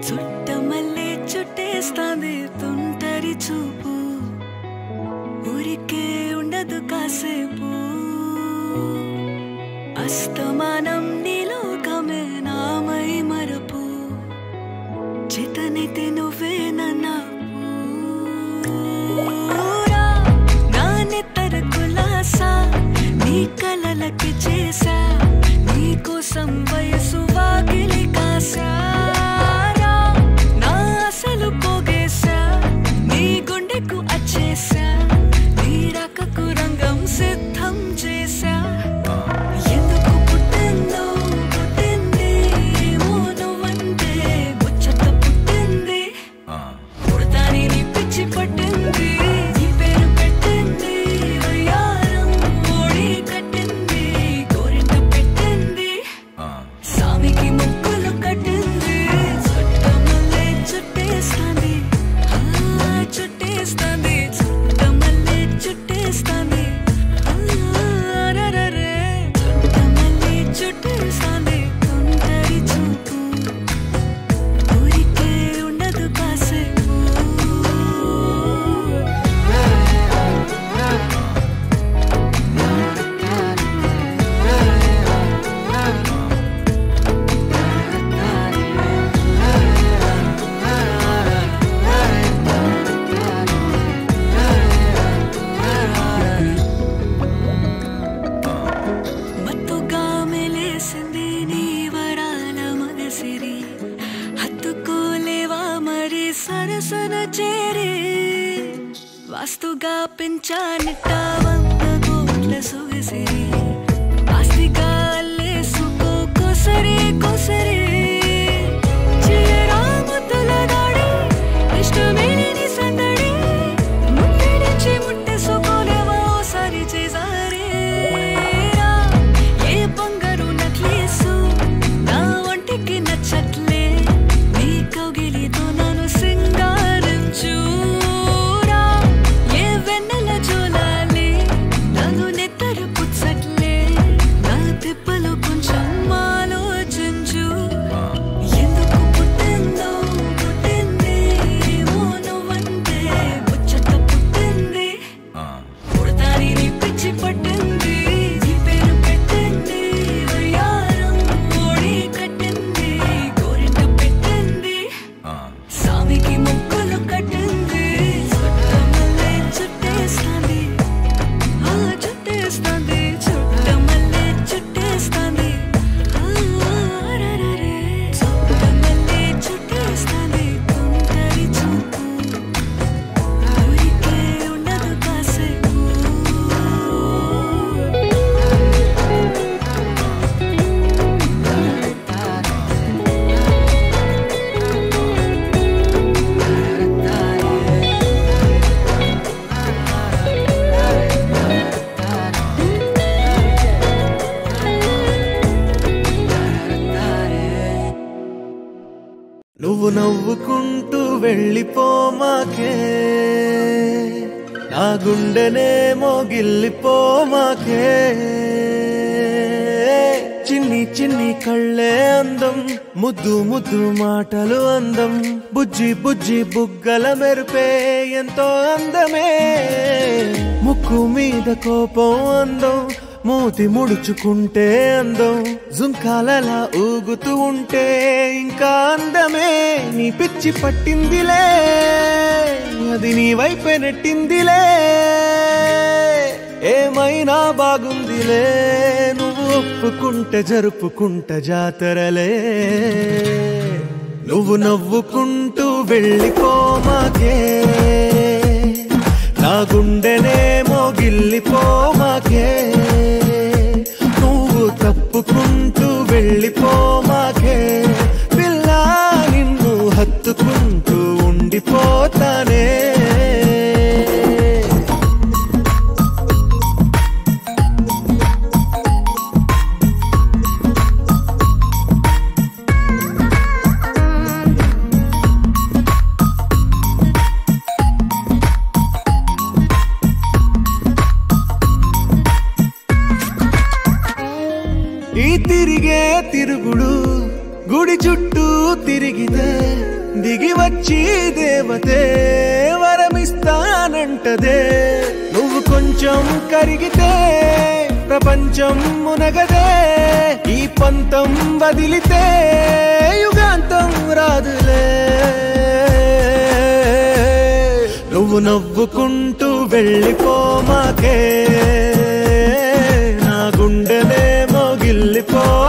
చుట్టమల్లే చుట్టేస్తాంది తుంటరి చూపు ఊరికే ఉండదు కాసేపు అస్తమానం నీలోకమే నామై మరపు చేతనైతే నువ్వే నన్నా నా నెత్తర కులాసా నీ కలలకి చేసా నీ కోసం వయసు వాకిలి కాసారా నా అసలు పోగేశా నీ గుండెకు అచ్చేసా నీ రకకు రంగం సిద్ధం చేశా ఎందుకు పుట్టిందో పుట్టింది ఏమో నువ్వంటే ముచ్చట పుట్టింది పుడతాని నీ పిచ్చి పట్టింది నీ పేరు పెట్టింది వయ్యారం ఓడి కట్టింది గోరింట పెట్టింది సామికి ముక్కులు కట్టింది చుట్టమల్లే చుట్టేస్తాంది ఆ, చుట్టేస్తాంది చుట్టమల్లే చుట్టేస్తాంది ఆ, రరరే. చుట్టమల్లే చుట్టేస్తాంది తొందరి చూపు ఊరికే ఉండదు కాసేపు మత్తుగా మెలేసింది నీ వరాల మగసిరి హత్తుకోలేవా మరి సరసన చేరి వాస్తుగా పెంచానిట్ట వంద కోట్ల సొగసిరి ఆస్తిగా అల్లేసుకో కొసరి కొసరి చిరరాముతుల దాడి ఇష్టమేని సందడి ముట్టడించి ముట్టేసుకోలేవా ఓసారి చేసారేరా ఏ బంగారు నక్లీసు నా ఒంటికి నచ్చట్లే నీ కౌగిలితో నన్ను సింగారించురా ఏ వెన్నెల జోలాలి నన్ను నెత్తరు పుచ్చట్లే నా తిప్పలు కొంచెం ఆలోచించు ఎందుకు పుట్టిందో పుట్టింది ఏమో నువ్వంటే ముచ్చట పుట్టింది పుడతాని నీ పిచ్చి పట్టింది నీ పేరు పెట్టింది వయ్యారం ఓడి కట్టింది గోరింట పెట్టింది సామికి ముక్కులు కట్టింది చుట్టమల్లే చుట్టేస్తాంది ఆ చుట్టేస్తాంది చుట్టమల్లే చుట్టేస్తాంది ఆ, రరరే. చుట్టమల్లే చుట్టేస్తాంది తొందరి చూపు ఊరికే ఉండదు కాసేపు నువ్వు నవ్వుకుంటూ వెళ్ళిపోమాకే నా గుండెనే మోగిల్లిపోమాకే చిన్ని చిన్ని కళ్ళే అందం ముద్దు ముద్దు మాటలు అందం బుజ్జి బుజ్జి బుగ్గల మెరుపే ఎంతో అందమే ముక్కు మీద కోపం అందం మూతి ముడుచుకుంటే అందం జుంకాలలా ఊగుతూ ఉంటే ఇంకా అందమే నీ పిచ్చి పట్టిందిలే అది నీ వైపే నెట్టిందిలే ఏమైనా బాగుందిలే నువ్వు ఒప్పుకుంటే జరుపుకుంట జాతరలే నువ్వు నవ్వుకుంటూ వెళ్ళిపోమాకే నా గుండెనే మోగిల్లిపోమాకే నువ్వు తప్పుకుంటూ వెళ్ళిపోమాకే పిల్ల నిన్ను హత్తుకుంటూ ఉండిపోతానే ఈ తిరిగే తిరుగుడు గుడి చుట్టూ తిరిగితే దిగి వచ్చి దేవతే వరమిస్తానంటదే నువ్వు కొంచెం కరిగితే ప్రపంచం మునగదే ఈ పంతం వదిలితే యుగాంతం రాదులే నువ్వు నవ్వుకుంటూ వెళ్ళిపోమాకే నా గుండెలే మోగిల్లిపో